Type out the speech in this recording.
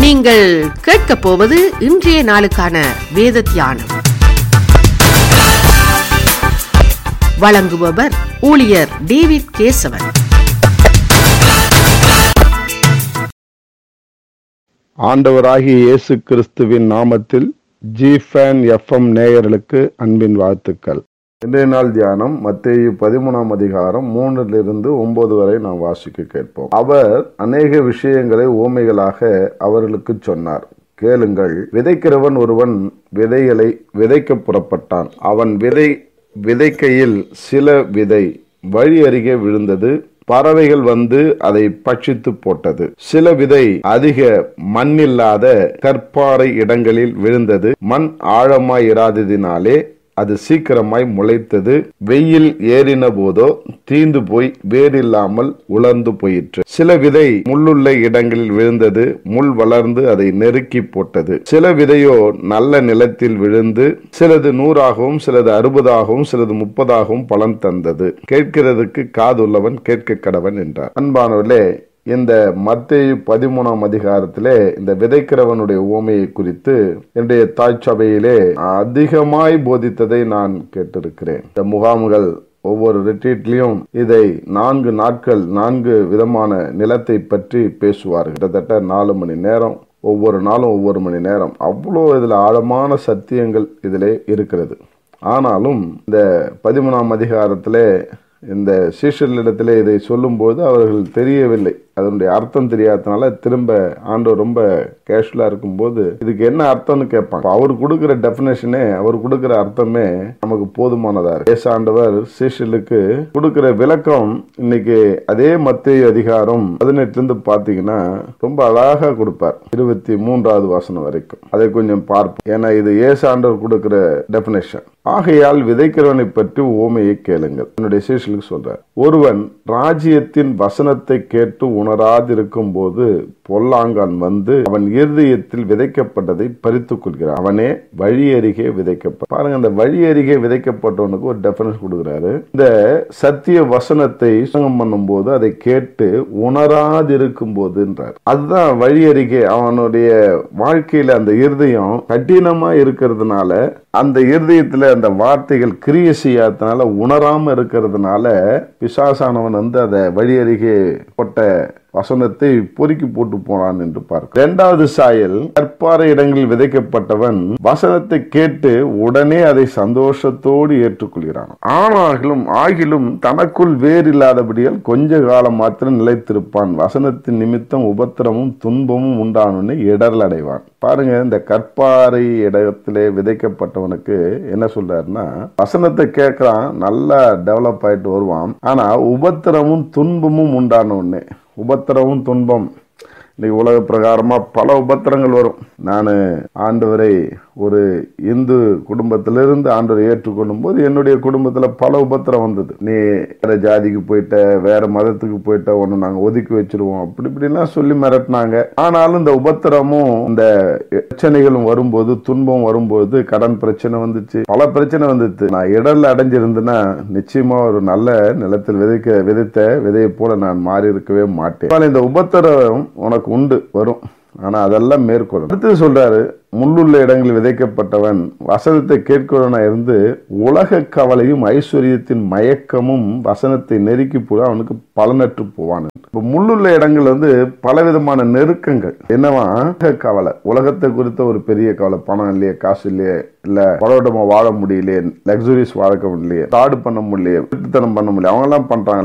நீங்கள் கேட்கப் போவது இன்றைய நாளுக்கான வேத தியானம் வழங்குபவர் ஊழியர் டேவிட் கேசவன் ஆண்டவராகிய இயேசு கிறிஸ்துவின் நாமத்தில் ஜிஃபேன் எஃப்எம் நேயர்களுக்கு அன்பின் வாழ்த்துக்கள் இன்றைய நாள் தியானம் மத்தேயு பதிமூணாம் அதிகாரம் மூன்றிலிருந்து ஒன்பது வரை நாம் வாசிக்க கேட்போம் அவர் அநேக விஷயங்களை ஓமைகளாக அவர்களுக்கு சொன்னார் கேளுங்கள் விதைக்கிறவன் ஒருவன் விதைகளை விதைக்க புறப்பட்டான் அவன் விதை விதைக்கையில் சில விதை வழி அருகே விழுந்தது பறவைகள் வந்து அதை பட்சித்து போட்டது சில விதை அதிக மண்ணில்லாத கற்பாறை இடங்களில் விழுந்தது மண் ஆழமாய் இராததினாலே அது சீக்கிரமாய் முளைத்தது வெயில் ஏறின போதோ தீந்து போய் வேறில்லாமல் உலர்ந்து போயிற்று சில விதை முள்ளுள்ள இடங்களில் விழுந்தது முள் வளர்ந்து அதை நெருக்கி போட்டது சில விதையோ நல்ல நிலத்தில் விழுந்து சிலது நூறாகவும் சிலது அறுபதாகவும் சிலது முப்பதாகவும் பலன் தந்தது கேட்கிறதுக்கு காதுள்ளவன் கேட்க கடவன் என்றார் அன்பானவர்களே இந்த மத்தேயு பதிமூணாம் அதிகாரத்திலே இந்த விதைக்கிறவனுடைய உவமையை குறித்து என்னுடைய தாய் சபையிலே அதிகமாய் போதித்ததை நான் கேட்டிருக்கிறேன் இந்த முகாம்கள் ஒவ்வொரு ரிட்ரீட்லயும் இதை நான்கு நாட்கள் நான்கு விதமான நிலத்தை பற்றி பேசுவார்கள் கிட்டத்தட்ட நாலு மணி நேரம் ஒவ்வொரு நாளும் ஒவ்வொரு மணி நேரம் அவ்வளோ இதில் ஆழமான சத்தியங்கள் இதிலே இருக்கிறது ஆனாலும் இந்த பதிமூணாம் அதிகாரத்திலே இந்த சீஷர்களிடத்திலே இதை சொல்லும்போது அவர்கள் தெரியவில்லை அதனுடைய அர்த்தம் தெரியாதனால திரும்ப ஆண்டவர் ரொம்ப கேஷுவலா இருக்கும்போது இதுக்கு என்ன அர்த்தம்னு கேட்பாங்க அவர் கொடுக்கிற டெபினேஷனே அவர் கொடுக்கிற அர்த்தமே நமக்கு போதுமானதா இருக்கு ஏசாண்டவர் சீஷலுக்கு கொடுக்கிற விளக்கம் இன்னைக்கு அதே மத்திய அதிகாரம் பதினெட்டுல இருந்து பாத்தீங்கன்னா ரொம்ப அழகா கொடுப்பார் இருபத்தி மூன்றாவது வாசனம் வரைக்கும் அதை கொஞ்சம் பார்ப்போம் ஏன்னா இது ஏசாண்டவர் கொடுக்கிற டெபினேஷன் ஆகையால் விதைக்கிறவனை பற்றி ஓமையை கேளுங்கள் என்னுடைய சீஷலுக்கு சொல்றார் ஒருவன் ராஜ்யத்தின் வசனத்தை கேட்டு உணராதிருக்கும் போது பொல்லாங்கான் வந்து அவன் இருதயத்தில் விதைக்கப்பட்டதை பறித்துக் கொள்கிறான் அவனே வழி அருகே விதைக்கப்பட்ட பாருங்க அந்த வழி அருகே விதைக்கப்பட்டவனுக்கு ஒரு டெஃபரன்ஸ் கொடுக்கிறாரு இந்த சத்திய வசனத்தை சங்கம் பண்ணும் போது அதை கேட்டு உணராதிருக்கும் போதுன்றார் அதுதான் வழி அருகே அவனுடைய வாழ்க்கையில அந்த இருதயம் கடினமா இருக்கிறதுனால அந்த இருதயத்துல அந்த வார்த்தைகள் கிரிய செய்யாதனால உணராம இருக்கிறதுனால பிசாசானவன் வந்து அதை வழி அருகே போட்ட வசனத்தை பொறுக்கி போட்டு போனான் என்று பார்க்க இரண்டாவது சாயல் கற்பாறை இடங்களில் விதைக்கப்பட்டவன் வசனத்தை கேட்டு உடனே அதை சந்தோஷத்தோடு ஏற்றுக்கொள்கிறான் ஆனாகிலும் ஆகிலும் தனக்குள் வேறு இல்லாதபடியால் கொஞ்ச காலம் மாத்திரம் நிலைத்திருப்பான் வசனத்தின் நிமித்தம் உபத்திரமும் துன்பமும் உண்டானு இடரல் அடைவான் பாருங்க இந்த கற்பாறை இடத்திலே விதைக்கப்பட்டவனுக்கு என்ன சொல்றாருன்னா வசனத்தை கேட்கறான் நல்லா டெவலப் ஆயிட்டு வருவான் ஆனா உபத்திரமும் துன்பமும் உண்டான உடனே உபத்திரமும் துன்பம் இன்னைக்கு உலக பிரகாரமா பல உபத்திரங்கள் வரும் நான் ஆண்டவரை ஒரு இந்து குடும்பத்திலிருந்து ஆண்டவரை ஏற்றுக்கொள்ளும் போது என்னுடைய குடும்பத்துல பல உபத்திரம் வந்தது நீ வேற ஜாதிக்கு போயிட்ட வேற மதத்துக்கு போயிட்ட ஒன்னு நாங்க ஒதுக்கி வச்சிருவோம் அப்படி இப்படிலாம் சொல்லி மிரட்டினாங்க ஆனாலும் இந்த உபத்திரமும் இந்த பிரச்சனைகளும் வரும்போது துன்பம் வரும்போது கடன் பிரச்சனை வந்துச்சு பல பிரச்சனை வந்துச்சு நான் இடர்ல அடைஞ்சிருந்தேன்னா நிச்சயமா ஒரு நல்ல நிலத்தில் விதைக்க விதைத்த விதையை போல நான் மாறி இருக்கவே மாட்டேன் இந்த உபத்திரம் உனக்கு உண்டு வரும் ஆனா அதெல்லாம் மேற்கொள்ளும் அடுத்தது சொல்றாரு முள்ளுள்ள இடங்களில் விதைக்கப்பட்டவன் வசனத்தை கேட்கிறவனா இருந்து உலக கவலையும் ஐஸ்வர்யத்தின் மயக்கமும் வசனத்தை நெருக்கி போக அவனுக்கு பலனற்று போவான் இப்போ முள்ளுள்ள இடங்கள் வந்து பலவிதமான நெருக்கங்கள் என்னவா உலக கவலை உலகத்தை குறித்த ஒரு பெரிய கவலை பணம் இல்லையே காசு இல்லையே இல்ல பலவட்டமா வாழ முடியலையே லக்ஸுரிஸ் வாழ்க்க முடியலையே தாடு பண்ண முடியலையே விட்டுத்தனம் பண்ண முடியல அவங்க எல்லாம் பண்றாங்க